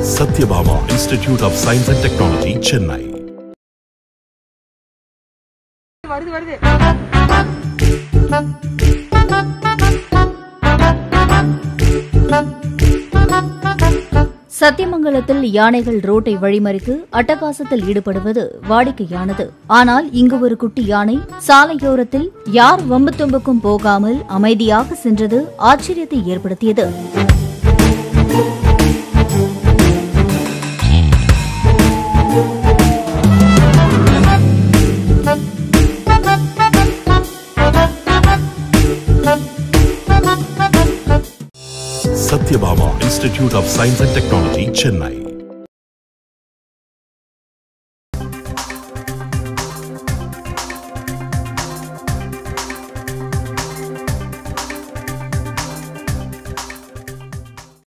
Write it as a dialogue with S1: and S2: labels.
S1: Satyabama Institute of Science and Technology, Chennai.
S2: வருது வருது
S3: சத்தியமங்கலத்தில் யானைகள் ரோட்டை வழிமறித்து அட்டகாசத்தில் ஈடுபடுவது வாடிக்கையானது ஆனால் இங்கு ஒரு குட்டி யானை சாலையோரத்தில் யார் வம்பு தும்புக்கும் போகாமல் அமைதியாக சென்றது ஆச்சரியத்தை ஏற்படுத்தியது
S1: Satyabama Institute of Science and Technology, Chennai.